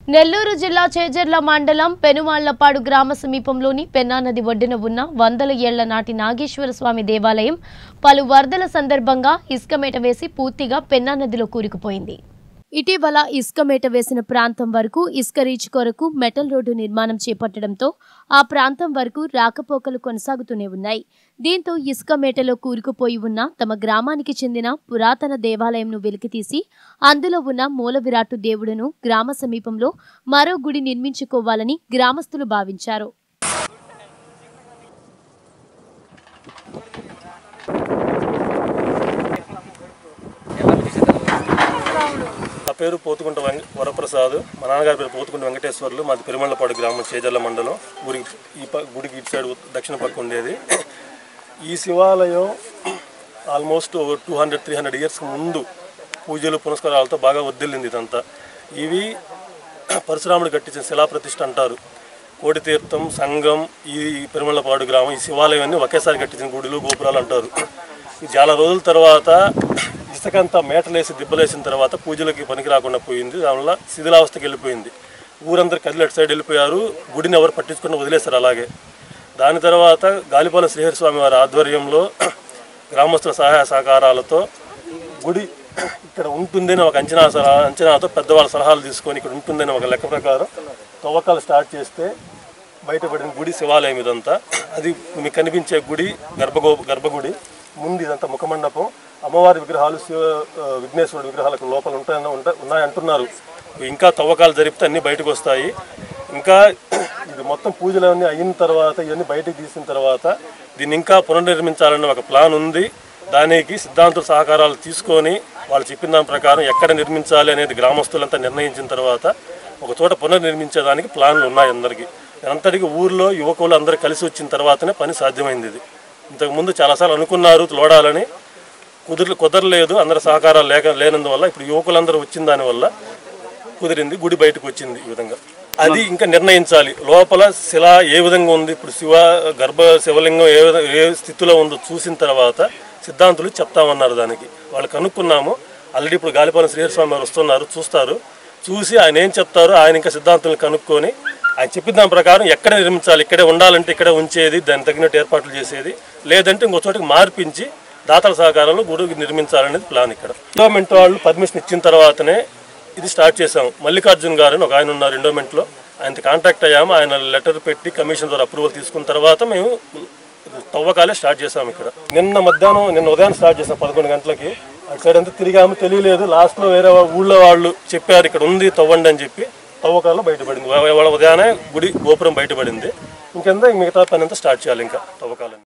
నెల్లూరు జిల్లా చేజర్ల మండలం పెనుమాళ్లపాడు గ్రామ సమీపంలోని పెన్నా నది ఒడ్డున ఉన్న వందల ఏళ్ల నాటి నాగేశ్వర స్వామి దేవాలయం పలు వరదల సందర్భంగా ఇసుకమేట వేసి పూర్తిగా పెన్నా నదిలో కూరుకుపోయింది ఇటీవల ఇసుక మేట వేసిన ప్రాంతం వరకు ఇసుక రీచ్ కొరకు మెటల్ రోడ్డు నిర్మాణం చేపట్టడంతో ఆ ప్రాంతం వరకు రాకపోకలు కొనసాగుతూనే ఉన్నాయి దీంతో ఇసుక మేటలో కూరుకుపోయి ఉన్న తమ గ్రామానికి చెందిన పురాతన దేవాలయంను వెలికితీసి అందులో ఉన్న మూల విరాట్టు దేవుడును గ్రామ సమీపంలో మరో గుడి నిర్మించుకోవాలని గ్రామస్తులు భావించారు నా పేరు పోతుకుంట వెంక వరప్రసాద్ మా నాన్నగారి పేరు పోతుకుంట వెంకటేశ్వర్లు మాది పెరుమళ్ళపాడు గ్రామం చేజర్ల మండలం గుడికి ఈ ప గుడికి ఇటు సైడ్ ఉత్- దక్షిణ పక్క ఉండేది ఈ శివాలయం almost two hundred three hundred years ముందు పూజలు పునస్కారాలతో బాగా వదిలింది ఇదంతా ఇవి పరశురాముడు కట్టించిన శిలాప్రతిష్ఠ అంటారు కోడి తీర్థం సంఘం ఈ పెరుమళ్ళపాడు గ్రామం ఈ శివాలయం అన్ని ఒకేసారి కట్టించిన గుడులు గోపురాలు అంటారు ఇది చాలా రోజుల తర్వాత ఇసుకంతా మేటలేసి దిబ్బలేసిన తర్వాత పూజలకి పనికి రాకుండా పోయింది దానివల్ల శిథిలావస్థకి వెళ్ళిపోయింది ఊరందరూ కదిలి అటు సైడ్ వెళ్ళిపోయారు గుడిని ఎవరు పట్టించుకుని వదిలేశారు అలాగే దాని తర్వాత గాలిపాలెం శ్రీహరి స్వామి వారి ఆధ్వర్యంలో గ్రామస్తుల సహాయ సహకారాలతో గుడి ఇక్కడ ఉంటుందని ఒక అంచనా సలహా- అంచనాతో పెద్దవాళ్ళ సలహాలు తీసుకొని ఇక్కడ ఉంటుందని ఒక లెక్క ప్రకారం తవ్వకాలు స్టార్ట్ చేస్తే బయటపడిన గుడి శివాలయం ఇదంతా అది మీకు కనిపించే గుడి గర్భగో గర్భగుడి ముందు ఇదంతా ముఖమండపం అమ్మవారి విగ్రహాలు శివ ఆ, విఘ్నేశ్వరుడి విగ్రహాలకు లోపల ఉంటాయని ఉంటా ఉన్నాయంటున్నారు ఇంకా తవ్వకాలు జరిపితే అన్నీ బయటకు వస్తాయి ఇంకా ఇది మొత్తం పూజలు అన్నీ అయిన తర్వాత ఇవన్నీ బయటకు తీసిన తర్వాత దీన్ని ఇంకా పునర్నిర్మించాలన్న ఒక ప్లాన్ ఉంది దానికి సిద్ధాంతుల సహకారాలు తీసుకొని వాళ్ళు చెప్పిన దాని ప్రకారం ఎక్కడ నిర్మించాలి అనేది గ్రామస్తులంతా నిర్ణయించిన తర్వాత ఒక చోట పునర్నిర్మించేదానికి ప్లాన్లు ఉన్నాయి అందరికీ అంతటికి ఊర్లో యువకులు అందరూ కలిసి వచ్చిన తర్వాతనే పని సాధ్యమైంది ఇది ఇంతకుముందు చాలాసార్లు అనుకున్నారు లోడాలని కుదిరి కుదరలేదు అందరి సహకారాలు లేక లేనందువల్ల ఇప్పుడు యువకులందరూ వచ్చిన దానివల్ల కుదిరింది గుడి బయటకు వచ్చింది ఈ విధంగా అది ఇంకా నిర్ణయించాలి లోపల శిల ఏ విధంగా ఉంది ఇప్పుడు శివ గర్భ శివలింగం ఏ విధ- ఏ స్థితిలో ఉందో చూసిన తర్వాత సిద్ధాంతులు చెప్తామన్నారు దానికి వాళ్ళు కనుక్కున్నాము ఆల్రెడీ ఇప్పుడు గాలిపాలెం శ్రీహరి స్వామి వారు వస్తున్నారు చూస్తారు చూసి ఆయన ఏం చెప్తారో ఆయన ఇంకా సిద్ధాంతులను కనుక్కొని ఆయన చెప్పిన దాని ప్రకారం ఎక్కడ నిర్మించాలి ఇక్కడే ఉండాలంటే ఇక్కడే ఉంచేది దానికి తగినట్టు ఏర్పాట్లు చేసేది లేదంటే ఇంకో చోటికి మార్పించి దాతల సహకారంలో గుడి నిర్మించాలనేది ప్లాన్ ఇక్కడ గవర్నమెంట్ వాళ్ళు పర్మిషన్ ఇచ్చిన తర్వాతనే ఇది స్టార్ట్ చేసాం మల్లికార్జున్ గారు అని ఒక ఆయన ఉన్నారు ఎండోమెంట్లో ఆయనతో కాంటాక్ట్ అయ్యాము ఆయన లెటర్ పెట్టి కమిషన్ ద్వారా అప్రూవల్ తీసుకున్న తర్వాత మేము తవ్వకాలే స్టార్ట్ చేసాం ఇక్కడ నిన్న మధ్యాహ్నం నిన్న ఉదయం స్టార్ట్ చేసాం పదకొండు గంటలకి అటు సైడ్ అంతా తిరిగాము తెలియలేదు లాస్ట్లో వేరే వా- ఊళ్ళో వాళ్ళు చెప్పారు ఇక్కడ ఉంది తవ్వండి అని చెప్పి తవ్వకాల్లో బయటపడింది వా- వాళ్ళ ఉదయాన్నే గుడి గోపురం బయటపడింది ఇంకెంత మిగతా పని అంతా స్టార్ట్ చేయాలి ఇంకా తవ్వకాలని